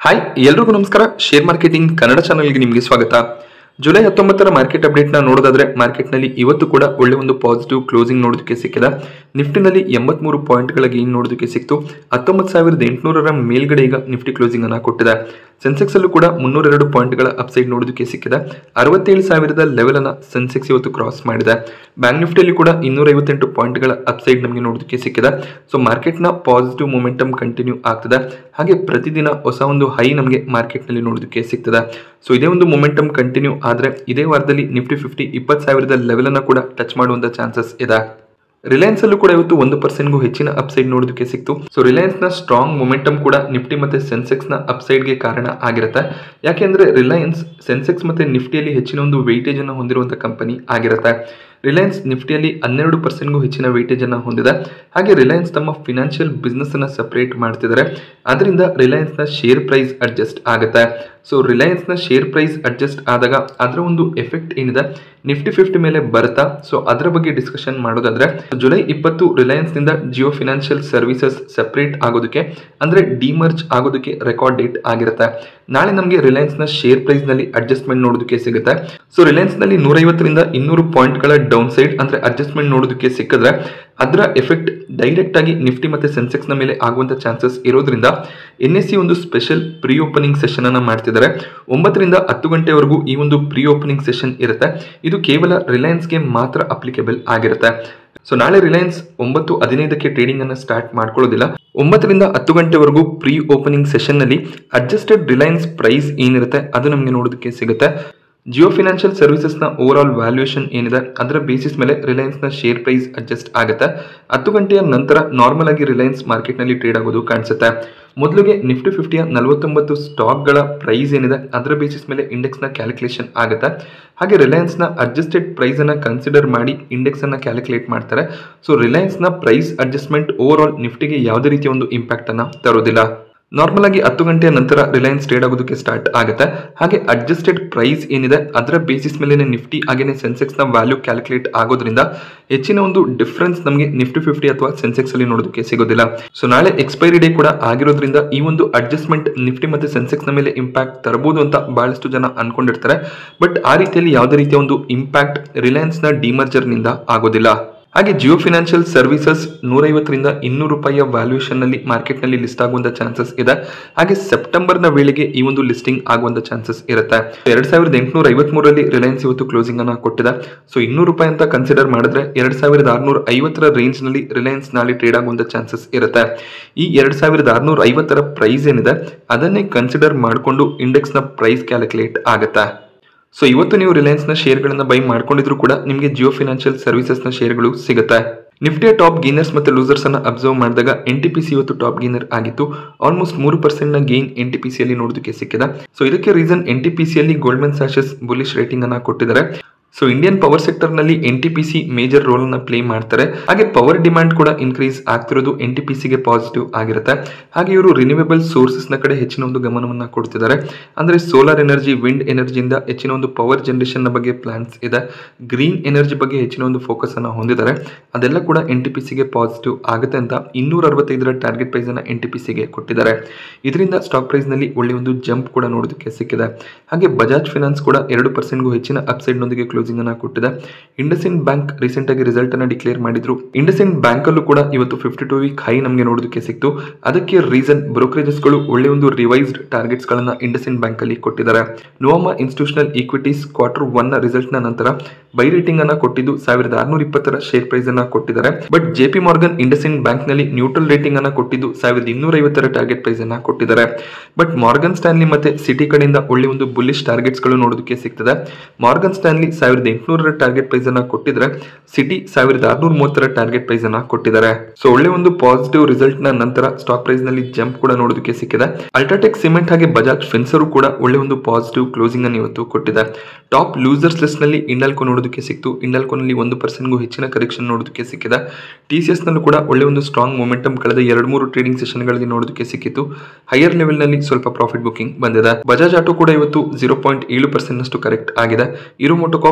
hi ಎಲ್ರಿಗೂ ನಮಸ್ಕಾರ share marketing Kannada ಚಾನಲ್ಗೆ ನಿಮಗೆ ಸ್ವಾಗತ ಜುಲೈ ಹತ್ತೊಂಬತ್ತರ ಮಾರ್ಕೆಟ್ ಅಪ್ಡೇಟ್ನ ನೋಡೋದಾದ್ರೆ ಮಾರ್ಕೆಟ್ನಲ್ಲಿ ಇವತ್ತು ಕೂಡ ಒಳ್ಳೆ ಒಂದು ಪಾಸಿಟಿವ್ ಕ್ಲೋಸಿಂಗ್ ನೋಡೋದಕ್ಕೆ ಸಿಕ್ಕಿದೆ ನಿಫ್ಟಿನಲ್ಲಿ ಎಂಬತ್ಮೂರು ಪಾಯಿಂಟ್ಗಳ ಗೇನ್ ನೋಡೋದಕ್ಕೆ ಸಿಕ್ತು ಹತ್ತೊಂಬತ್ತು ಸಾವಿರದ ಎಂಟುನೂರರ ಮೇಲ್ಗಡೆ ಈಗ ನಿಫ್ಟಿ ಕ್ಲೋಸಿಂಗ್ ಅನ್ನ ಕೊಟ್ಟಿದೆ ಸೆನ್ಸೆಕ್ಸ್ ಅಲ್ಲೂ ಕೂಡ ಮುನ್ನೂರೆರಡು ಪಾಯಿಂಟ್ಗಳ ಅಪ್ಸೈಡ್ ನೋಡೋದಕ್ಕೆ ಸಿಕ್ಕಿದೆ ಅರವತ್ತೇಳು ಸಾವಿರದ ಲೆವೆಲ್ ಅನ್ನ ಸೆನ್ಸೆಕ್ಸ್ ಇವತ್ತು ಕ್ರಾಸ್ ಮಾಡಿದೆ ಬ್ಯಾಂಕ್ ನಿಫ್ಟಿಯಲ್ಲಿ ಕೂಡ ಇನ್ನೂರ ಐವತ್ತೆಂಟು ಪಾಯಿಂಟ್ಗಳ ಅಪ್ಸೈಡ್ ನಮಗೆ ನೋಡೋದಕ್ಕೆ ಸಿಕ್ಕಿದೆ ಸೊ ಮಾರ್ಕೆಟ್ನ ಪಾಸಿಟಿವ್ ಮೊಮೆಂಟಮ್ ಕಂಟಿನ್ಯೂ ಆಗ್ತದೆ ಹಾಗೆ ಪ್ರತಿದಿನ ಹೊಸ ಒಂದು ಹೈ ನಮಗೆ ಮಾರ್ಕೆಟ್ನಲ್ಲಿ ನೋಡೋದಕ್ಕೆ ಸಿಗ್ತದೆ ಸೊ ಇದೇ ಒಂದು ಮೊಮೆಂಟಮ್ ಕಂಟಿನ್ಯೂ ಆದರೆ ಇದೇ ವಾರದಲ್ಲಿ ನಿಫ್ಟಿ ಫಿಫ್ಟಿ ಇಪ್ಪತ್ತು ಸಾವಿರದ ಲೆವೆಲ್ ಅನ್ನ ಕೂಡ ಟಚ್ ಮಾಡುವಂತ ಚಾನ್ಸಸ್ ಇದೆ ರಿಲಯನ್ಸ್ ಅಲ್ಲೂ ಕೂಡ ಇವತ್ತು ಒಂದು ಪರ್ಸೆಂಟ್ಗೂ ಹೆಚ್ಚಿನ ಅಪ್ಸೈಡ್ ನೋಡೋದಕ್ಕೆ ಸಿಕ್ತು ಸೊ ರಿಲಯನ್ಸ್ ನ ಸ್ಟ್ರಾಂಗ್ ಮೊಮೆಂಟಮ್ ಕೂಡ ನಿಫ್ಟಿ ಮತ್ತೆ ಸೆನ್ಸೆಕ್ಸ್ ನ ಅಪ್ಸೈಡ್ಗೆ ಕಾರಣ ಆಗಿರುತ್ತೆ ಯಾಕೆಂದ್ರೆ ರಿಲಯನ್ಸ್ ಸೆನ್ಸೆಕ್ಸ್ ಮತ್ತೆ ನಿಫ್ಟಿಯಲ್ಲಿ ಹೆಚ್ಚಿನ ಒಂದು ವೆಯ್ಟೇಜ್ ಅನ್ನು ಹೊಂದಿರುವಂತ ಕಂಪನಿ ಆಗಿರುತ್ತೆ ರಿಲಯನ್ಸ್ ನಿಫ್ಟಿಯಲ್ಲಿ ಹನ್ನೆರಡು ಪರ್ಸೆಂಟ್ಗೂ ಹೆಚ್ಚಿನ ವೆಯ್ಟೇಜ್ ಅನ್ನು ಹೊಂದಿದೆ ಹಾಗೆ ರಿಲಯನ್ಸ್ ತಮ್ಮ ಫಿನಾನ್ಷಿಯಲ್ ಬಿಸ್ನೆಸ್ ಅನ್ನ ಸಪರೇಟ್ ಮಾಡ್ತಿದ್ದಾರೆ ಅದರಿಂದ ರಿಲಯನ್ಸ್ ನ ಶೇರ್ ಪ್ರೈಸ್ ಅಡ್ಜಸ್ಟ್ ಆಗುತ್ತೆ ಸೊ ರಿಲಯನ್ಸ್ ನ ಶೇರ್ ಪ್ರೈಸ್ ಅಡ್ಜಸ್ಟ್ ಆದಾಗ ಅದರ ಒಂದು ಎಫೆಕ್ಟ್ ಏನಿದೆ ನಿಫ್ಟಿ ಫಿಫ್ಟಿ ಮೇಲೆ ಬರುತ್ತಾ ಸೊ ಅದರ ಬಗ್ಗೆ ಡಿಸ್ಕಷನ್ ಮಾಡೋದಾದ್ರೆ ಜುಲೈ ಇಪ್ಪತ್ತು ರಿಲಯನ್ಸ್ ನಿಂದ ಜಿಯೋ ಫಿನಾನ್ಷಿಯಲ್ ಸರ್ವಿಸಸ್ ಸಪರೇಟ್ ಆಗೋದಕ್ಕೆ ಅಂದ್ರೆ ಡಿಮರ್ಜ್ ಆಗೋದಕ್ಕೆ ರೆಕಾರ್ಡ್ ಡೇಟ್ ಆಗಿರುತ್ತೆ ನಾಳೆ ನಮಗೆ ರಿಲಯನ್ಸ್ ನ ಶೇರ್ ಪ್ರೈಸ್ ನಲ್ಲಿ ಅಡ್ಜಸ್ಟ್ಮೆಂಟ್ ನೋಡೋದಕ್ಕೆ ಸಿಗುತ್ತೆ ಸೊ ರಿಲಯನ್ಸ್ ನಲ್ಲಿ ನೂರೈವತ್ತರಿಂದ ಇನ್ನೂರು ಪಾಯಿಂಟ್ ಗಳ ಡೌನ್ ಸೈಡ್ ಅಂದ್ರೆ ಅಡ್ಜಸ್ಟ್ಮೆಂಟ್ ನೋಡೋದಕ್ಕೆ ಸಿಕ್ಕಿದ್ರೆ ಅದರ ಎಫೆಕ್ಟ್ ಡೈರೆಕ್ಟ್ ಆಗಿ ನಿಫ್ಟಿ ಮತ್ತೆ ಸೆನ್ಸೆಕ್ಸ್ ನ ಮೇಲೆ ಆಗುವಂತ ಚಾನ್ಸಸ್ ಇರೋದ್ರಿಂದ ಎನ್ ಎಸ್ ಸಿ ಒಂದು ಸ್ಪೆಷಲ್ ಪ್ರೀ ಓಪನಿಂಗ್ ಸೆಷನ್ ಅನ್ನ ಮಾಡ್ತಿದ್ದಾರೆ ಒಂಬತ್ತರಿಂದ ಹತ್ತು ಗಂಟೆವರೆಗೂ ಈ ಒಂದು ಪ್ರೀ ಓಪನಿಂಗ್ ಸೆಷನ್ ಇರುತ್ತೆ ಇದು ಕೇವಲ ರಿಲಯನ್ಸ್ಗೆ ಮಾತ್ರ ಅಪ್ಲಿಕೇಬಲ್ ಆಗಿರುತ್ತೆ ಸೊ ನಾಳೆ ರಿಲಯನ್ಸ್ ಒಂಬತ್ತು ಹದಿನೈದಕ್ಕೆ ಟ್ರೇಡಿಂಗ್ ಅನ್ನು ಸ್ಟಾರ್ಟ್ ಮಾಡ್ಕೊಳ್ಳೋದಿಲ್ಲ ಒಂಬತ್ತರಿಂದ ಹತ್ತು ಗಂಟೆವರೆಗೂ ಪ್ರೀ ಓಪನಿಂಗ್ ಸೆಷನ್ ನಲ್ಲಿ ಅಡ್ಜಸ್ಟೆಡ್ ರಿಲಯನ್ಸ್ ಪ್ರೈಸ್ ಏನಿರುತ್ತೆ ಅದು ನಮಗೆ ನೋಡೋದಕ್ಕೆ ಸಿಗುತ್ತೆ ಜಿಯೋ ಫಿನಾನ್ಷಿಯಲ್ ಸರ್ವಿಸಸ್ನ ಓವರ್ ಆಲ್ ವ್ಯಾಲ್ಯೂಯೇಷನ್ ಏನಿದೆ ಅದರ ಬೇಸಿಸ್ ಮೇಲೆ ರಿಲಯನ್ಸ್ನ ಶೇರ್ ಪ್ರೈಸ್ ಅಡ್ಜಸ್ಟ್ ಆಗುತ್ತೆ ಹತ್ತು ಗಂಟೆಯ ನಂತರ ನಾರ್ಮಲ್ ಆಗಿ ರಿಲಯನ್ಸ್ ಮಾರ್ಕೆಟ್ನಲ್ಲಿ ಟ್ರೇಡ್ ಆಗೋದು ಕಾಣಿಸುತ್ತೆ ಮೊದಲಿಗೆ ನಿಫ್ಟಿ ಫಿಫ್ಟಿಯ ನಲವತ್ತೊಂಬತ್ತು ಸ್ಟಾಕ್ಗಳ ಪ್ರೈಸ್ ಏನಿದೆ ಅದರ ಬೇಸಿಸ್ ಮೇಲೆ ಇಂಡೆಕ್ಸ್ನ ಕ್ಯಾಲ್ಕುಲೇಷನ್ ಆಗುತ್ತೆ ಹಾಗೆ ರಿಲಯನ್ಸ್ನ ಅಡ್ಜಸ್ಟೆಡ್ ಪ್ರೈಸನ್ನು ಕನ್ಸಿಡರ್ ಮಾಡಿ ಇಂಡೆಕ್ಸನ್ನು ಕ್ಯಾಲ್ಕುಲೇಟ್ ಮಾಡ್ತಾರೆ ಸೊ ರಿಲಯನ್ಸ್ನ ಪ್ರೈಸ್ ಅಡ್ಜಸ್ಟ್ಮೆಂಟ್ ಓವರ್ ಆಲ್ ನಿಫ್ಟಿಗೆ ಯಾವುದೇ ರೀತಿಯ ಒಂದು ಇಂಪ್ಯಾಕ್ಟನ್ನು ತರೋದಿಲ್ಲ ನಾರ್ಮಲ್ ಆಗಿ ಹತ್ತು ಗಂಟೆಯ ನಂತರ ರಿಲಯನ್ಸ್ ಟ್ರೇಡ್ ಆಗೋದಕ್ಕೆ ಸ್ಟಾರ್ಟ್ ಆಗುತ್ತೆ ಹಾಗೆ ಅಡ್ಜಸ್ಟೆಡ್ ಪ್ರೈಸ್ ಏನಿದೆ ಅದರ ಬೇಸಿಸ್ ಮೇಲೆ ನಿಫ್ಟಿ ಹಾಗೇನೆ ಸೆನ್ಸೆಕ್ಸ್ ನ ವ್ಯಾಲ್ಯೂ ಕ್ಯಾಲ್ಕುಲೇಟ್ ಆಗೋದ್ರಿಂದ ಹೆಚ್ಚಿನ ಒಂದು ಡಿಫ್ರೆನ್ಸ್ ನಮಗೆ ನಿಫ್ಟಿ ಫಿಫ್ಟಿ ಅಥವಾ ಸೆನ್ಸೆಕ್ಸ್ ಅಲ್ಲಿ ನೋಡೋದಕ್ಕೆ ಸಿಗೋದಿಲ್ಲ ಸೊ ನಾಳೆ ಎಕ್ಸ್ಪೈರಿ ಡೇ ಕೂಡ ಆಗಿರೋದ್ರಿಂದ ಈ ಒಂದು ಅಡ್ಜಸ್ಟ್ಮೆಂಟ್ ನಿಫ್ಟಿ ಮತ್ತೆ ಸೆನ್ಸೆಕ್ಸ್ ನ ಮೇಲೆ ಇಂಪ್ಯಾಕ್ಟ್ ತರಬಹುದು ಅಂತ ಬಹಳಷ್ಟು ಜನ ಅನ್ಕೊಂಡಿರ್ತಾರೆ ಬಟ್ ಆ ರೀತಿಯಲ್ಲಿ ಯಾವುದೇ ರೀತಿಯ ಒಂದು ಇಂಪ್ಯಾಕ್ಟ್ ರಿಲಯನ್ಸ್ ನ ಡಿಮರ್ಜರ್ ನಿಂದ ಆಗೋದಿಲ್ಲ ಹಾಗೆ ಜಿಯೋ ಫಿನಾನ್ಷಿಯಲ್ ಸರ್ವಿಸಸ್ ನೂರೈವತ್ತರಿಂದ ಇನ್ನೂರು ರೂಪಾಯಿಯ ವ್ಯಾಲ್ಯೂಯೇಷನ್ ನಲ್ಲಿ ಮಾರ್ಕೆಟ್ ನಲ್ಲಿ ಲಿಸ್ಟ್ ಆಗುವಂತ ಚಾನ್ಸಸ್ ಇದೆ ಹಾಗೆ ಸೆಪ್ಟೆಂಬರ್ ನ ವೇಳೆಗೆ ಈ ಒಂದು ಲಿಸ್ಟಿಂಗ್ ಆಗುವಂತ ಚಾನ್ಸಸ್ ಇರುತ್ತೆ ಎರಡ್ ಸಾವಿರದ ಎಂಟುನೂರ ಐವತ್ಮೂರರಲ್ಲಿ ರಿಲಯನ್ಸ್ ಇವತ್ತು ಕ್ಲೋಸಿಂಗ್ ಅನ್ನ ಕೊಟ್ಟಿದೆ ಸೊ ಇನ್ನೂರು ರೂಪಾಯಿ ಅಂತ ಕನ್ಸಿಡರ್ ಮಾಡಿದ್ರೆ ಎರಡ್ ಸಾವಿರದ ಆರ್ನೂರ ಐವತ್ತರ ರೇಂಜ್ ನಲ್ಲಿ ರಿಲಯನ್ಸ್ ನಾಳೆ ಟ್ರೇಡ್ ಆಗುವಂತ ಚಾನ್ಸಸ್ ಇರುತ್ತೆ ಈ ಎರಡ್ ಸಾವಿರದ ಆರ್ನೂರ ಐವತ್ತರ ಪ್ರೈಸ್ ಏನಿದೆ ಅದನ್ನೇ ಕನ್ಸಿಡರ್ ಮಾಡಿಕೊಂಡು ಇಂಡೆಕ್ಸ್ ನ ಪ್ರೈಸ್ ಕ್ಯಾಲ್ಕುಲೇಟ್ ಆಗುತ್ತೆ ಸೊ ಇವತ್ತು ನೀವು ರಿಲಯನ್ಸ್ನ ಶೇರ್ಗಳನ್ನು ಬೈ ಮಾಡ್ಕೊಂಡಿದ್ರು ಕೂಡ ನಿಮಗೆ ಜಿಯೋ ಫಿನಾನ್ಷಿಯಲ್ ಸರ್ವಿಸಸ್ನ ಶೇರ್ಗಳು ಸಿಗುತ್ತೆ ನಿಫ್ಟಿಯ ಟಾಪ್ ಗೇನರ್ಸ್ ಮತ್ತು ಲೂಸರ್ಸ್ ಅನ್ನ ಅಬ್ಸರ್ವ್ ಮಾಡಿದಾಗ ಎನ್ ಟಿ ಪಿ ಸಿ ಇವತ್ತು ಟಾಪ್ ಗೇನರ್ ಆಗಿತ್ತು ಆಲ್ಮೋಸ್ಟ್ ಮೂರು ಪರ್ಸೆಂಟ್ ನ gain N T P C ಅಲ್ಲಿ ನೋಡೋದಕ್ಕೆ ಸಿಕ್ಕಿದೆ ಸೊ ಇದಕ್ಕೆ reason N T P C ಅಲ್ಲಿ ಗೋಲ್ಡ್ಮನ್ ಸ್ಯಾಶಸ್ ಬುಲಿಶ್ ರೇಟಿಂಗ್ ಅನ್ನ ಕೊಟ್ಟಿದ್ದಾರೆ ಸೊ ಇಂಡಿಯನ್ ಪವರ್ ಸೆಕ್ಟರ್ ನಲ್ಲಿ N T P C major role ಅನ್ನ ಪ್ಲೇ ಮಾಡ್ತಾರೆ ಹಾಗೆ ಪವರ್ ಡಿಮ್ಯಾಂಡ್ ಕೂಡ ಇನ್ಕ್ರೀಸ್ ಆಗ್ತಿರೋದು ಎನ್ ಟಿ ಪಿ ಸಿಗೆ ಪಾಸಿಟಿವ್ ಆಗಿರುತ್ತೆ ಹಾಗೆ ಇವರು ರಿನ್ಯೂವೇಬಲ್ ಸೋರ್ಸಸ್ ನ ಕಡೆ ಹೆಚ್ಚಿನ ಒಂದು ಗಮನವನ್ನ ಕೊಡ್ತಿದ್ದಾರೆ ಅಂದ್ರೆ ಸೋಲಾರ್ ಎನರ್ಜಿ ವಿಂಡ್ ಎನರ್ಜಿಯಿಂದ ಹೆಚ್ಚಿನ ಒಂದು ಪವರ್ ಜನರೇಷನ್ ನ ಬಗ್ಗೆ ಪ್ಲಾನ್ಸ್ ಇದೆ ಗ್ರೀನ್ ಎನರ್ಜಿ ಬಗ್ಗೆ ಹೆಚ್ಚಿನ ಒಂದು ಫೋಕಸ್ ಅನ್ನ ಹೊಂದಿದ್ದಾರೆ ಅದೆಲ್ಲ ಕೂಡ ಎನ್ ಟಿ ಪಿ ಸಿಗೆ ಪಾಸಿಟಿವ್ ಆಗುತ್ತೆ ಅಂತ ಇನ್ನೂರ ಅರವತ್ತೈದರ ಟಾರ್ಗೆಟ್ ಪ್ರೈಸ್ ಅನ್ನ ಎನ್ ಟಿ ಪಿ ಸಿಗೆ ಕೊಟ್ಟಿದ್ದಾರೆ ಇದರಿಂದ ಸ್ಟಾಕ್ ಪ್ರೈಸ್ ನಲ್ಲಿ ಒಳ್ಳೆ ಒಂದು ಜಂಪ್ ಕೂಡ ನೋಡೋದಕ್ಕೆ ಸಿಕ್ಕಿದೆ ಹಾಗೆ ಬಜಾಜ್ ಫಿನಾನ್ಸ್ ಕೂಡ ಎರಡು ಪರ್ಸೆಂಟ್ಗೂ ಹೆಚ್ಚಿನ ಅಪ್ಸೈಡ್ ನೊಂದಿಗೆ ಕ್ಲೋಸಿಂಗ್ ಅನ್ನ ಕೊಟ್ಟಿದೆ ಇಂಡಸ್ಇಂಡ್ ಬ್ಯಾಂಕ್ ರೀಸೆಂಟ್ ಆಗಿ ರಿಸಲ್ಟ್ ಅನ್ನ ಡಿಕ್ಲೇರ್ ಮಾಡಿದ್ರು ಇಂಡಸ್ಇಂಡ್ ಬ್ಯಾಂಕ್ ಅಲ್ಲೂ ಕೂಡ ಇವತ್ತು ಫಿಫ್ಟಿ ಟು ವೀಕ್ ಹೈ ನಮಗೆ ನೋಡೋದಕ್ಕೆ ಸಿಕ್ತು ಅದಕ್ಕೆ ರೀಸನ್ ಬ್ರೋಕರೇಜಸ್ ಗಳು ಒಳ್ಳೆ ಒಂದು ರಿವೈಸ್ಡ್ ಟಾರ್ಗೆಟ್ಸ್ ಗಳನ್ನ ಇಂಡಸ್ಇಂಡ್ ಬ್ಯಾಂಕ್ ಅಲ್ಲಿ ಕೊಟ್ಟಿದ್ದಾರೆ Nomura institutional equities quarter one ನ ರಿಸಲ್ಟ್ ನ ನಂತರ ಬೈ ರೇಟಿಂಗ್ ಅನ್ನ ಕೊಟ್ಟಿದ್ದು ಸಾವಿರದ ಆರ್ನೂರ ಇಪ್ಪತ್ತರ ಶೇರ್ ಪ್ರೈಸ್ ಅನ್ನ ಕೊಟ್ಟಿದ್ದಾರೆ but J P Morgan IndusInd bank ನಲ್ಲಿ ನ್ಯೂಟ್ರಲ್ ರೇಟಿಂಗ್ ಅನ್ನ ಕೊಟ್ಟಿದ್ದು ಸಾವಿರದ ಇನ್ನೂರ ಐವತ್ತರ ಟಾರ್ಗೆಟ್ ಪ್ರೈಸ್ ಅನ್ನ ಕೊಟ್ಟಿದ್ದಾರೆ ಬಟ್ ಮಾರ್ಗನ್ ಸ್ಟ್ಯಾನ್ಲಿ ಮತ್ತೆ ಸಿಟಿ ಕಡೆಯಿಂದ ಒಳ್ಳೆ ಒಂದು ಬುಲ್ಲಿಶ್ ಟಾರ್ಗೆಟ್ಸ್ ಗಳು ನೋಡೋದಕ್ಕೆ ಸಿಗ್ತದೆ ಮಾರ್ಗನ್ ಸ್ಟ್ಯಾನ್ಲಿ ಸಾವಿರದ ಎಂಟುನೂರ ಟಾರ್ಗೆಟ್ ಪ್ರೈಸ್ ಅನ್ನ ಕೊಟ್ಟಿದ್ರೆ ಸಿಟಿ ಸಾವಿರದ ಆರ್ನೂರ ಮೂವತ್ತರ ಟಾರ್ಗೆಟ್ ಪ್ರೈಸ್ ಅನ್ನ ಕೊಟ್ಟಿದ್ದಾರೆ ಸೊ ಒಳ್ಳೆ ಒಂದು ಪಾಸಿಟಿವ್ ರಿಸಲ್ಟ್ ನ ನಂತರ ಸ್ಟಾಕ್ ಪ್ರೈಸ್ ನಲ್ಲಿ ಜಂಪ್ ಕೂಡ ನೋಡೋದಕ್ಕೆ ಸಿಕ್ಕಿದೆ ಅಲ್ಟ್ರಾಟೆಕ್ ಸಿಮೆಂಟ್ ಹಾಗೆ ಬಜಾಜ್ ಫೆನ್ಸರ್ ಕೂಡ ಒಳ್ಳೆ ಒಂದು ಪಾಸಿಟಿವ್ ಕ್ಲೋಸಿಂಗ್ ಅನ್ನು ಇವತ್ತು ಕೊಟ್ಟಿದೆ ಟಾಪ್ ಲೂಸರ್ಸ್ ಲಿಸ್ಟ್ ನಲ್ಲಿ ಇಂಡಲ್ಕೋ ನೋಡೋದಕ್ಕೆ ಸಿಕ್ತು ಇಂಡಲ್ಕೋ ನಲ್ಲಿ ಒಂದು ಪರ್ಸೆಂಟ್ಗೂ ಹೆಚ್ಚಿನ ಕರೆಕ್ಷನ್ ನೋಡೋದಕ್ಕೆ ಸಿಕ್ಕಿದೆ ಟಿ ಸಿ ಎಸ್ ನಲ್ಲೂ ಕೂಡ ಒಳ್ಳೆ ಒಂದು ಸ್ಟ್ರಾಂಗ್ ಮೊಮೆಂಟಮ್ ಕಳೆದ ಎರಡು ಮೂರು ಟ್ರೇಡಿಂಗ್ ಸೆಷನ್ ಗಳಲ್ಲಿ ನೋಡೋದಕ್ಕೆ ಸಿಕ್ಕಿತ್ತು ಹೈಯರ್ ಲೆವೆಲ್ ನಲ್ಲಿ ಸ್ವಲ್ಪ ಪ್ರಾಫಿಟ್ ಬುಕಿಂಗ್ ಬಂದಿದೆ ಬಜಾಜ್ ಆಟೋ ಕೂಡ ಇವತ್ತು ಜೀರೋ ಪಾಯಿಂಟ್ ಏಳು ಪರ್ಸೆಂಟ್ ನಷ್ಟು ಕರೆಕ್ಟ್ ಆಗಿದೆ ಇರೋ ಮೋಟೋಕಾಪ್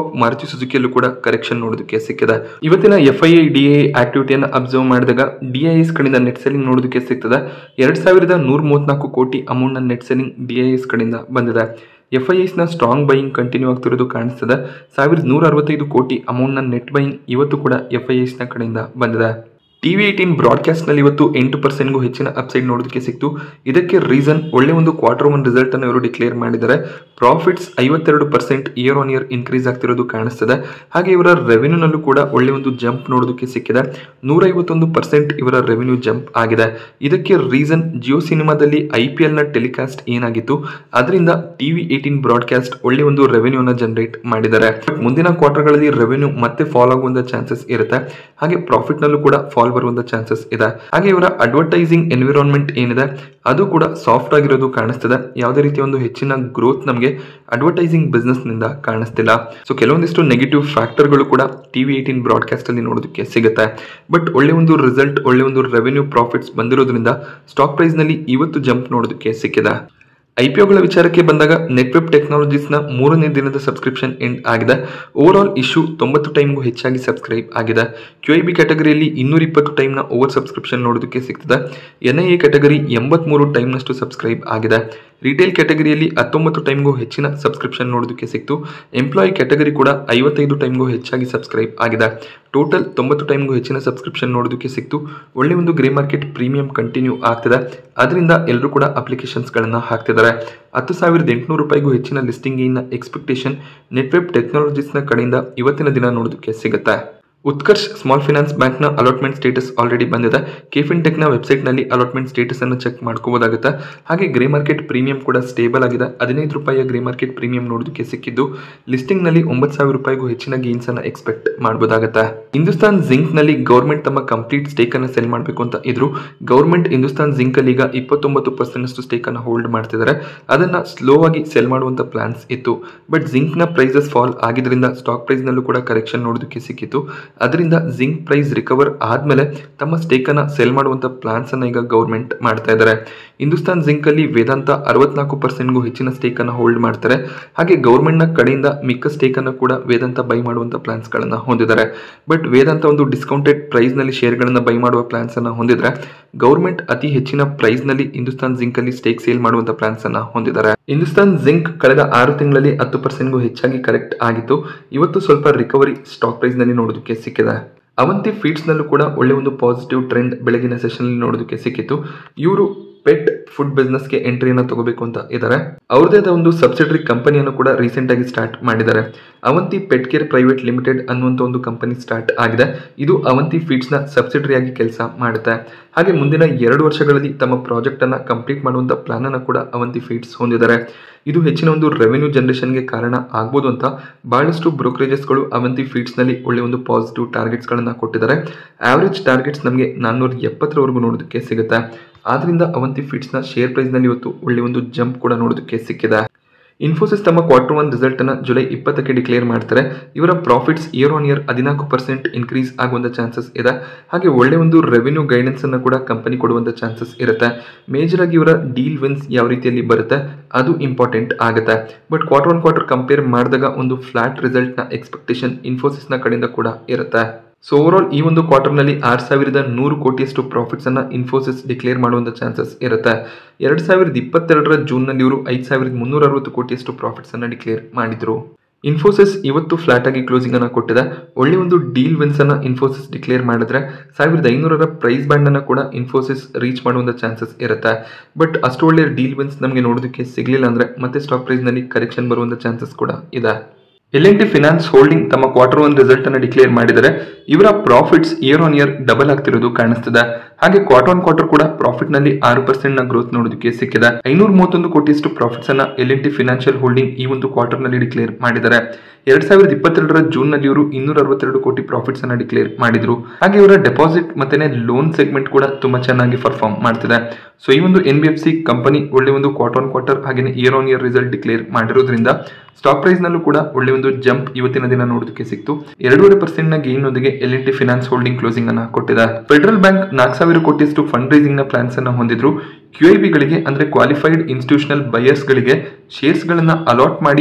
ಆಫ್ ಮಾರುತಿ ಸುಜುಕಿಯಲ್ಲೂ ಕೂಡ ಕರೆಕ್ಷನ್ ನೋಡೋದಕ್ಕೆ ಸಿಕ್ಕಿದೆ ಇವತ್ತಿನ F I I D A ಆಕ್ಟಿವಿಟಿಯನ್ನು ಅಬ್ಸರ್ವ್ ಮಾಡಿದಾಗ ಡಿ ಐ ಎಸ್ ಕಡೆಯಿಂದ ನೆಟ್ ಸೆಲ್ಲಿಂಗ್ ನೋಡೋದಕ್ಕೆ ಸಿಗ್ತದೆ ಎರಡ್ ಸಾವಿರದ ನೂರ ಮೂವತ್ನಾಲ್ಕು ಕೋಟಿ ಅಮೌಂಟ್ನ net selling D I S ಕಡೆಯಿಂದ ಬಂದಿದೆ ಎಫ್ ಐ ಎಸ್ನ ಸ್ಟ್ರಾಂಗ್ ಬೈಯಿಂಗ್ ಕಂಟಿನ್ಯೂ ಆಗ್ತಿರೋದು ಕಾಣಿಸ್ತದೆ ಸಾವಿರದ ನೂರ ಅರವತ್ತೈದು ಕೋಟಿ ಅಮೌಂಟ್ನ ನೆಟ್ ಬೈಯಿಂಗ್ ಇವತ್ತು ಕೂಡ ಎಫ್ ಐ ಎಸ್ನ ಕಡೆಯಿಂದ ಬಂದಿದೆ ಟಿವಿ ಏಯ್ಟೀನ್ ಬ್ರಾಡ್ಕಾಸ್ಟ್ನಲ್ಲಿ ಇವತ್ತು ಎಂಟು ಪರ್ಸೆಂಟ್ಗೂ ಹೆಚ್ಚಿನ ಅಪ್ಸೈಡ್ ನೋಡೋದಕ್ಕೆ ಸಿಕ್ತು ಇದಕ್ಕೆ ರೀಸನ್ ಒಳ್ಳೆ ಒಂದು ಕ್ವಾರ್ಟರ್ ಒನ್ ರಿಸಲ್ಟ್ ಅನ್ನು ಇವರು ಡಿಕ್ಲೇರ್ ಮಾಡಿದ್ದಾರೆ ಪ್ರಾಫಿಟ್ಸ್ ಐವತ್ತೆರಡು percent year on year increase ಆಗ್ತಿರೋದು ಕಾಣಿಸ್ತದೆ ಹಾಗೆ ಇವರ ರೆವೆನ್ಯೂನಲ್ಲೂ ಕೂಡ ಒಳ್ಳೆ ಒಂದು ಜಂಪ್ ನೋಡೋದಕ್ಕೆ ಸಿಕ್ಕಿದೆ ನೂರೈವತ್ತೊಂದು ಪರ್ಸೆಂಟ್ ಇವರ ರೆವೆನ್ಯೂ ಜಂಪ್ ಆಗಿದೆ ಇದಕ್ಕೆ ರೀಸನ್ ಜಿಯೋ ಸಿನಿಮಾದಲ್ಲಿ ಐ ಪಿ ಎಲ್ನ ಟೆಲಿಕಾಸ್ಟ್ ಏನಾಗಿತ್ತು ಅದರಿಂದ ಟಿವಿ ಏಯ್ಟೀನ್ ಬ್ರಾಡ್ಕಾಸ್ಟ್ ಒಳ್ಳೆ ಒಂದು ರೆವೆನ್ಯೂನ ಜನರೇಟ್ ಮಾಡಿದ್ದಾರೆ ಮುಂದಿನ ಕ್ವಾರ್ಟರ್ಗಳಲ್ಲಿ ರೆವೆನ್ಯೂ ಮತ್ತೆ ಫಾಲ್ ಆಗುವಂತ ಚಾನ್ಸಸ್ ಇರುತ್ತೆ ಹಾಗೆ ಪ್ರಾಫಿಟ್ನಲ್ಲೂ ಕೂಡ ಫಾಲ್ ಬರುವಂತ ಚಾನ್ಸಸ್ ಇದೆ ಹಾಗೆ ಇವರ ಅಡ್ವರ್ಟೈಸಿಂಗ್ ಎನ್ವಿರಾನ್ಮೆಂಟ್ ಏನಿದೆ ಅದು ಕೂಡ ಸಾಫ್ಟ್ ಆಗಿರೋದು ಕಾಣಿಸ್ತಿದೆ ಯಾವುದೇ ರೀತಿಯ ಒಂದು ಹೆಚ್ಚಿನ ಗ್ರೋತ್ ನಮಗೆ ಅಡ್ವರ್ಟೈಸಿಂಗ್ ಬಿಸ್ನೆಸ್ ನಿಂದ ಕಾಣಿಸ್ತಿಲ್ಲ ಸೊ ಕೆಲವೊಂದಿಷ್ಟು ನೆಗೆಟಿವ್ ಫ್ಯಾಕ್ಟರ್ಗಳು ಕೂಡ ಟಿವಿ ಏಯ್ಟೀನ್ ಬ್ರಾಡ್ಕಾಸ್ಟ್ ಅಲ್ಲಿ ನೋಡೋದಕ್ಕೆ ಸಿಗುತ್ತೆ ಬಟ್ ಒಳ್ಳೆ ಒಂದು ರಿಸಲ್ಟ್ ಒಳ್ಳೆ ಒಂದು ರೆವೆನ್ಯೂ ಪ್ರಾಫಿಟ್ಸ್ ಬಂದಿರೋದ್ರಿಂದ ಸ್ಟಾಕ್ ಪ್ರೈಸ್ ನಲ್ಲಿ ಇವತ್ತು ಜಂಪ್ ನೋಡೋದಕ್ಕೆ ಸಿಕ್ಕಿದೆ ಐ ಪಿ ಒಗಳ ವಿಚಾರಕ್ಕೆ ಬಂದಾಗ ನೆಟ್ವೆಬ್ ಟೆಕ್ನಾಲಜೀಸ್ನ ಮೂರನೇ ದಿನದ ಸಬ್ಸ್ಕ್ರಿಪ್ಷನ್ ಎಂಡ್ ಆಗಿದೆ ಓವರ್ ಆಲ್ ಇಶ್ಯೂ ತೊಂಬತ್ತು ಟೈಮ್ಗೂ ಹೆಚ್ಚಾಗಿ ಸಬ್ಸ್ಕ್ರೈಬ್ ಆಗಿದೆ ಕ್ಯೂ ಐ ಬಿ ಕ್ಯಾಟಗರಿಯಲ್ಲಿ ಇನ್ನೂರ ಇಪ್ಪತ್ತು ಟೈಮ್ನ ಓವರ್ ಸಬ್ಸ್ಕ್ರಿಪ್ಷನ್ ನೋಡೋದಕ್ಕೆ ಸಿಗ್ತದೆ ಎನ್ ಐ ಎ ಕ್ಯಾಟಗರಿ ಎಂಬತ್ಮೂರು ಟೈಮ್ನಷ್ಟು ಸಬ್ಸ್ಕ್ರೈಬ್ ಆಗಿದೆ ರಿಟೇಲ್ ಕ್ಯಾಟಗರಿಯಲ್ಲಿ ಹತ್ತೊಂಬತ್ತು ಟೈಮ್ಗೂ ಹೆಚ್ಚಿನ ಸಬ್ಸ್ಕ್ರಿಪ್ಷನ್ ನೋಡೋದಕ್ಕೆ ಸಿಕ್ತು ಎಂಪ್ಲಾಯಿ ಕ್ಯಾಟಗರಿ ಕೂಡ ಐವತ್ತೈದು ಟೈಮ್ಗೂ ಹೆಚ್ಚಾಗಿ ಸಬ್ಸ್ಕ್ರೈಬ್ ಆಗಿದೆ ಟೋಟಲ್ ತೊಂಬತ್ತು ಟೈಮ್ಗೂ ಹೆಚ್ಚಿನ ಸಬ್ಸ್ಕ್ರಿಪ್ಷನ್ ನೋಡೋದಕ್ಕೆ ಸಿಕ್ತು ಒಳ್ಳೆ ಒಂದು ಗ್ರೇ ಮಾರ್ಕೆಟ್ ಪ್ರೀಮಿಯಂ ಕಂಟಿನ್ಯೂ ಆಗ್ತಿದೆ ಅದರಿಂದ ಎಲ್ಲರೂ ಕೂಡ ಅಪ್ಲಿಕೇಶನ್ಸ್ಗಳನ್ನು ಹಾಕ್ತಿದ್ದಾರೆ ಹತ್ತು ಸಾವಿರದ ಎಂಟುನೂರು ರೂಪಾಯಿಗೂ ಹೆಚ್ಚಿನ ಲಿಸ್ಟಿಂಗ್ ಇನ್ನ ಎಕ್ಸ್ಪೆಕ್ಟೇಷನ್ ನೆಟ್ವೆಬ್ ಟೆಕ್ನಾಲಜೀಸ್ನ ಕಡೆಯಿಂದ ಇವತ್ತಿನ ದಿನ ನೋಡೋದಕ್ಕೆ ಸಿಗುತ್ತೆ ಉತ್ಕರ್ಷ್ ಸ್ಮಾಲ್ ಫಿನಾನ್ಸ್ ಬ್ಯಾಂಕ್ನ ಅಲಾಟ್ಮೆಂಟ್ ಸ್ಟೇಟಸ್ ಆಲ್ರೆಡಿ ಬಂದಿದೆ ಕೆಫಿನ್ ಟೆಕ್ನ ವೆಬ್ಸೈಟ್ನಲ್ಲಿ ಅಲಾಟ್ಮೆಂಟ್ ಸ್ಟೇಟಸ್ ಅನ್ನು ಚೆಕ್ ಮಾಡ್ಕೋಬೋದಾಗುತ್ತೆ ಹಾಗೆ ಗ್ರೇ ಮಾರ್ಕೆಟ್ ಪ್ರೀಮಿಯಂ ಕೂಡ ಸ್ಟೇಬಲ್ ಆಗಿದೆ ಹದಿನೈದು ರೂಪಾಯಿಯ ಗ್ರೇ ಮಾರ್ಕೆಟ್ ಪ್ರೀಮಿಯಂ ನೋಡೋದಕ್ಕೆ ಸಿಕ್ಕಿದ್ದು ಲಿಸ್ಟಿಂಗ್ನಲ್ಲಿ ಒಂಬತ್ತು ಸಾವಿರ ರೂಪಾಯಿಗೂ ಹೆಚ್ಚಿನ ಗೇನ್ಸ್ ಅನ್ನು ಎಕ್ಸ್ಪೆಕ್ಟ್ ಮಾಡಬಹುದಾಗುತ್ತೆ ಹಿಂದೂಸ್ತಾನ್ ಜಿಂಕ್ನಲ್ಲಿ ಗೌರ್ಮೆಂಟ್ ತಮ್ಮ ಕಂಪ್ಲೀಟ್ ಸ್ಟೇಕ್ ಅನ್ನು ಸೆಲ್ ಮಾಡಬೇಕು ಅಂತ ಇದ್ರು ಗೌರ್ಮೆಂಟ್ ಹಿಂದೂಸ್ತಾನ್ ಜಿಂಕ್ ಅಲ್ಲಿ ಈಗ ಇಪ್ಪತ್ತೊಂಬತ್ತು ಪರ್ಸೆಂಟ್ ಅಷ್ಟು ಸ್ಟೇಕ್ ಅನ್ನು ಹೋಲ್ಡ್ ಮಾಡ್ತಿದ್ದಾರೆ ಅದನ್ನ ಸ್ಲೋ ಆಗಿ ಸೆಲ್ ಮಾಡುವಂತ ಪ್ಲಾನ್ಸ್ ಇತ್ತು ಬಟ್ ಜಿಂಕ್ ನ ಪ್ರೈಸಸ್ ಫಾಲ್ ಆಗಿದ್ರಿಂದ ಸ್ಟಾಕ್ ಪ್ರೈಸ್ ನಲ್ಲೂ ಕೂಡ ಕರೆಕ್ಷನ್ ನೋಡೋದಕ್ಕೆ ಸಿಕ್ಕಿತ್ತು ಅದರಿಂದ ಜಿಂಕ್ ಪ್ರೈಸ್ ರಿಕವರ್ ಆದ್ಮೇಲೆ ತಮ್ಮ ಸ್ಟೇಕ್ ಅನ್ನ ಸೆಲ್ ಮಾಡುವಂತ ಪ್ಲಾನ್ಸ್ ಅನ್ನ ಈಗ ಗೌರ್ಮೆಂಟ್ ಮಾಡ್ತಾ ಇದ್ದಾರೆ ಹಿಂದೂಸ್ತಾನ್ ಜಿಂಕ್ ಅಲ್ಲಿ ವೇದಾಂತ ಅರವತ್ನಾಲ್ಕು ಪರ್ಸೆಂಟ್ಗೂ ಹೆಚ್ಚಿನ ಸ್ಟೇಕ್ ಅನ್ನ ಹೋಲ್ಡ್ ಮಾಡ್ತಾರೆ ಹಾಗೆ ಗೌರ್ಮೆಂಟ್ ನ ಕಡೆಯಿಂದ ಮಿಕ್ಕ ಸ್ಟೇಕ್ ಅನ್ನು ಕೂಡ ವೇದಾಂತ ಬೈ ಮಾಡುವಂತ ಪ್ಲಾನ್ಸ್ ಗಳನ್ನ ಹೊಂದಿದ್ದಾರೆ ಬಟ್ ವೇದಾಂತ ಒಂದು ಡಿಸ್ಕೌಂಟೆಡ್ ಪ್ರೈಸ್ ನಲ್ಲಿ ಶೇರ್ ಗಳನ್ನ ಬೈ ಮಾಡುವ ಪ್ಲಾನ್ಸ್ ಅನ್ನ ಹೊಂದಿದ್ರೆ ಗೌರ್ಮೆಂಟ್ ಅತಿ ಹೆಚ್ಚಿನ ಪ್ರೈಸ್ ನಲ್ಲಿ ಹಿಂದೂಸ್ತಾನ್ ಜಿಂಕ್ ಅಲ್ಲಿ ಸ್ಟೇಕ್ ಸೇಲ್ ಮಾಡುವಂತ ಪ್ಲಾನ್ಸ್ ಅನ್ನ ಹೊಂದಿದ್ದಾರೆ ಹಿಂದೂಸ್ತಾನ್ ಜಿಂಕ್ ಕಳೆದ ಆರು ತಿಂಗಳಲ್ಲಿ ಹತ್ತು ಪರ್ಸೆಂಟ್ಗೂ ಹೆಚ್ಚಾಗಿ ಕರೆಕ್ಟ್ ಆಗಿತ್ತು ಇವತ್ತು ಸ್ವಲ್ಪ ರಿಕವರಿ ಸ್ಟಾಕ್ ಪ್ರೈಸ್ ನಲ್ಲಿ ನೋಡೋದಕ್ಕೆ ಸಿಕ್ಕಿದೆ ಅವಂತಿ ಫೀಡ್ಸ್ ನಲ್ಲೂ ಕೂಡ ಒಳ್ಳೆ ಒಂದು ಪಾಸಿಟಿವ್ ಟ್ರೆಂಡ್ ಬೆಳಗಿನ ಸೆಷನ್ ಅಲ್ಲಿ ನೋಡೋದಕ್ಕೆ ಸಿಕ್ಕಿತ್ತು ಇವರು ಪೆಟ್ ಫುಡ್ ಬಿಸ್ನೆಸ್ಗೆ ಎಂಟ್ರಿಯನ್ನು ತಗೋಬೇಕು ಅಂತ ಇದ್ದಾರೆ ಅವ್ರದೇ ಆದ ಒಂದು ಸಬ್ಸಿಡರಿ ಕಂಪನಿಯನ್ನು ಕೂಡ ರೀಸೆಂಟ್ ಆಗಿ ಸ್ಟಾರ್ಟ್ ಮಾಡಿದ್ದಾರೆ Avanti pet care private limited ಅನ್ನುವಂಥ ಒಂದು ಕಂಪನಿ ಸ್ಟಾರ್ಟ್ ಆಗಿದೆ ಇದು ಅವಂತಿ ಫೀಡ್ಸ್ ನ ಸಬ್ಸಿಡರಿ ಆಗಿ ಕೆಲಸ ಮಾಡುತ್ತೆ ಹಾಗೆ ಮುಂದಿನ ಎರಡು ವರ್ಷಗಳಲ್ಲಿ ತಮ್ಮ ಪ್ರಾಜೆಕ್ಟ್ ಅನ್ನ ಕಂಪ್ಲೀಟ್ ಮಾಡುವಂತ ಪ್ಲಾನ್ ಅನ್ನು ಕೂಡ ಅವಂತಿ ಫೀಡ್ಸ್ ಹೊಂದಿದ್ದಾರೆ ಇದು ಹೆಚ್ಚಿನ ಒಂದು ರೆವೆನ್ಯೂ ಜನರೇಷನ್ಗೆ ಕಾರಣ ಆಗ್ಬೋದು ಅಂತ ಬಹಳಷ್ಟು ಬ್ರೋಕರೇಜಸ್ಗಳು ಅವಂತಿ ಫೀಡ್ಸ್ ನಲ್ಲಿ ಒಳ್ಳೆ ಒಂದು ಪಾಸಿಟಿವ್ ಟಾರ್ಗೆಟ್ಸ್ ಗಳನ್ನ ಕೊಟ್ಟಿದ್ದಾರೆ ಆವರೇಜ್ ಟಾರ್ಗೆಟ್ಸ್ ನಮಗೆ ನಾನ್ನೂರ ಎಪ್ಪತ್ತರವರೆಗೂ ನೋಡೋದಕ್ಕೆ ಸಿಗುತ್ತೆ ಆದ್ರಿಂದ ಅವಂತಿ ಫೀಡ್ಸ್ ನ ಶೇರ್ ಪ್ರೈಸ್ ನಲ್ಲಿ ಇವತ್ತು ಒಳ್ಳೆ ಒಂದು ಜಂಪ್ ಕೂಡ ನೋಡೋದಕ್ಕೆ ಸಿಕ್ಕಿದೆ ಇನ್ಫೋಸಿಸ್ ತಮ್ಮ ಕ್ವಾರ್ಟರ್ ಒನ್ ರಿಸಲ್ಟ್ ಅನ್ನ ಜುಲೈ ಇಪ್ಪತ್ತಕ್ಕೆ ಡಿಕ್ಲೇರ್ ಮಾಡ್ತಾರೆ ಇವರ ಪ್ರಾಫಿಟ್ಸ್ ಇಯರ್ ಆನ್ ಇಯರ್ ಹದಿನಾಲ್ಕು ಪರ್ಸೆಂಟ್ ಇನ್ಕ್ರೀಸ್ ಆಗುವಂತ ಚಾನ್ಸಸ್ ಇದೆ ಹಾಗೆ ಒಳ್ಳೆ ಒಂದು ರೆವೆನ್ಯೂ ಗೈಡೆನ್ಸ್ ಅನ್ನು ಕೂಡ ಕಂಪನಿ ಕೊಡುವಂತ ಚಾನ್ಸಸ್ ಇರುತ್ತೆ ಮೇಜರ್ ಆಗಿ ಇವರ ಡೀಲ್ ವಿನ್ಸ್ ಯಾವ ರೀತಿಯಲ್ಲಿ ಬರುತ್ತೆ ಅದು ಇಂಪಾರ್ಟೆಂಟ್ ಆಗುತ್ತೆ but quarter one quarter compare ಮಾಡಿದಾಗ ಒಂದು ಫ್ಲಾಟ್ ರಿಸಲ್ಟ್ ನ ಎಕ್ಸ್ಪೆಕ್ಟೇಷನ್ ಇನ್ಫೋಸಿಸ್ ನ ಕಡೆಯಿಂದ ಕೂಡ ಇರುತ್ತೆ ಸೊ ಓವರ್ ಆಲ್ ಈ ಒಂದು ಕ್ವಾರ್ಟರ್ನಲ್ಲಿ ಆರು ಸಾವಿರದ ನೂರು ಕೋಟಿಯಷ್ಟು ಪ್ರಾಫಿಟ್ಸ್ ಅನ್ನ ಇನ್ಫೋಸಿಸ್ ಡಿಕ್ಲೇರ್ ಮಾಡುವಂತ ಚಾನ್ಸಸ್ ಇರುತ್ತೆ ಎರಡ್ ಸಾವಿರದ ಇಪ್ಪತ್ತೆರಡರ ಜೂನ್ನಲ್ಲಿ ಇವರು ಐದು ಸಾವಿರದ ಮುನ್ನೂರ ಅರವತ್ತು ಕೋಟಿಯಷ್ಟು ಪ್ರಾಫಿಟ್ಸ್ ಅನ್ನ ಡಿಕ್ಲೇರ್ ಮಾಡಿದ್ರು ಇನ್ಫೋಸಿಸ್ ಇವತ್ತು ಫ್ಲಾಟ್ ಆಗಿ ಕ್ಲೋಸಿಂಗ್ ಅನ್ನ ಕೊಟ್ಟಿದೆ ಒಳ್ಳೆ ಒಂದು ಡೀಲ್ ವಿನ್ಸ್ ಅನ್ನ ಇನ್ಫೋಸಿಸ್ ಡಿಕ್ಲೇರ್ ಮಾಡಿದ್ರೆ ಸಾವಿರದ ಐನೂರರ ಪ್ರೈಸ್ ಬ್ಯಾಂಡ್ ಅನ್ನ ಕೂಡ ಇನ್ಫೋಸಿಸ್ ರೀಚ್ ಮಾಡುವಂತ ಚಾನ್ಸಸ್ ಇರುತ್ತೆ ಬಟ್ ಅಷ್ಟು ಒಳ್ಳೆ ಡೀಲ್ ವಿನ್ಸ್ ನಮಗೆ ನೋಡೋದಕ್ಕೆ ಸಿಗ್ಲಿಲ್ಲ ಅಂದ್ರೆ ಮತ್ತೆ ಸ್ಟಾಕ್ ಪ್ರೈಸ್ ನಲ್ಲಿ ಕರೆಕ್ಷನ್ ಬರುವಂತ ಚಾನ್ಸಸ್ ಕೂಡ ಇದೆ L N T finance holding ತಮ್ಮ ಕ್ವಾರ್ಟರ್ ಒನ್ ರಿಸಲ್ಟ್ ಅನ್ನು ಡಿಕ್ಲೇರ್ ಮಾಡಿದರೆ ಇವರ profits year on year double ಆಗ್ತಿರೋದು ಕಾಣಿಸ್ತಿದೆ ಹಾಗೆ ಕ್ವಾರ್ಟರ್ ಆನ್ ಕ್ವಾರ್ಟರ್ ಕೂಡ ಪ್ರಾಫಿಟ್ ನಲ್ಲಿ ಆರು ಪರ್ಸೆಂಟ್ ನ ಗ್ರೋತ್ ನೋಡೋದಕ್ಕೆ ಸಿಕ್ಕಿದೆ ಐನೂರ ಮೂವತ್ತೊಂದು ಕೋಟಿಯಷ್ಟು ಪ್ರಾಫಿಟ್ಸ್ ಅನ್ನ L N T financial holding ಈ ಒಂದು ಕ್ವಾರ್ಟರ್ ನಲ್ಲಿ ಡಿಕ್ಲೇರ್ ಮಾಡಿದ್ದಾರೆ ಎರಡ್ ಸಾವಿರದ ಇಪ್ಪತ್ತೆರಡರ ಜೂನ್ ನಲ್ಲಿ ಇವರು ಇನ್ನೂರ ಅರವತ್ತೆರಡು ಕೋಟಿ ಪ್ರಾಫಿಟ್ಸ್ ಅನ್ನ ಡಿಕ್ಲೇರ್ ಮಾಡಿದ್ರು ಹಾಗೆ ಇವರ ಡೆಪಾಸಿಟ್ ಮತ್ತೆ ಲೋನ್ ಸೆಗ್ಮೆಂಟ್ ಕೂಡ ತುಂಬಾ ಚೆನ್ನಾಗಿ ಪರ್ಫಾರ್ಮ್ ಮಾಡ್ತಿದೆ ಸೊ ಈ ಒಂದು N B F C company ಒಳ್ಳೆ ಒಂದು ಕ್ವಾರ್ಟರ್ ಆನ್ ಕ್ವಾರ್ಟರ್ ಹಾಗೆ year on year result declare ಮಾಡಿರೋದ್ರಿಂದ ಸ್ಟಾಕ್ ಪ್ರೈಸ್ ನಲ್ಲೂ ಕೂಡ ಒಳ್ಳೆ ಒಂದು ಜಂಪ್ ಇವತ್ತಿನ ದಿನ ನೋಡೋದಕ್ಕೆ ಸಿಕ್ತು ಎರಡೂವರೆ ಪರ್ಸೆಂಟ್ ನ ಗೇನ್ ನೊಂದಿಗೆ L N T finance holding closing ಅನ್ನ ಕೊಟ್ಟಿದೆ ಫೆಡರಲ್ ಬ್ಯಾಂಕ್ ನಾಲ್ಕು ಸಾವಿರ ಕೋಟಿಯಷ್ಟು ಫಂಡ್ ರೈಸಿಂಗ್ ನ ಪ್ಲಾನ್ಸ್ ಅನ್ನ ಹೊಂದಿದ್ರು ಕ್ಯೂ ಐ ಬಿಗಳಿಗೆ ಅಂದ್ರೆ ಕ್ವಾಲಿಫೈಡ್ ಇನ್ಸ್ಟಿಟ್ಯೂಷನಲ್ ಬಯರ್ಸ್ ಗಳಿಗೆ ಶೇರ್ಸ್ ಗಳನ್ನ ಅಲಾಟ್ ಮಾಡಿ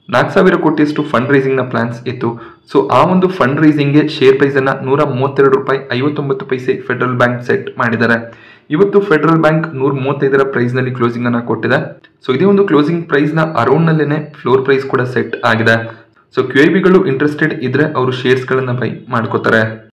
ನಾಲ್ಕು ಸಾವಿರ ಕೋಟಿಯಷ್ಟು ಫಂಡ್ ರೈಸಿಂಗ್ನ ಪ್ಲಾನ್ಸ್ ಇತ್ತು ಸೊ ಆ ಒಂದು ಫಂಡ್ ರೈಸಿಂಗ್ಗೆ ಶೇರ್ ಪ್ರೈಸನ್ನು ನೂರ ಮೂವತ್ತೆರಡು ರೂಪಾಯಿ ಐವತ್ತೊಂಬತ್ತು ಪೈಸೆ ಫೆಡರಲ್ ಬ್ಯಾಂಕ್ ಸೆಟ್ ಮಾಡಿದ್ದಾರೆ ಇವತ್ತು ಫೆಡರಲ್ ಬ್ಯಾಂಕ್ ನೂರ ಮೂವತ್ತೈದರ ಪ್ರೈಸ್ನಲ್ಲಿ ಕ್ಲೋಸಿಂಗ್ ಅನ್ನ ಕೊಟ್ಟಿದೆ ಸೊ ಇದೇ ಒಂದು ಕ್ಲೋಸಿಂಗ್ ಪ್ರೈಸ್ನ ಅರೌಂಡ್ನಲ್ಲೇ ಫ್ಲೋರ್ ಪ್ರೈಸ್ ಕೂಡ ಸೆಟ್ ಆಗಿದೆ ಸೊ ಕ್ಯೂ ಐ ಬಿಗಳು ಇಂಟ್ರೆಸ್ಟೆಡ್ ಇದ್ರೆ ಅವರು ಶೇರ್ಸ್ಗಳನ್ನು ಬೈ ಮಾಡ್ಕೋತಾರೆ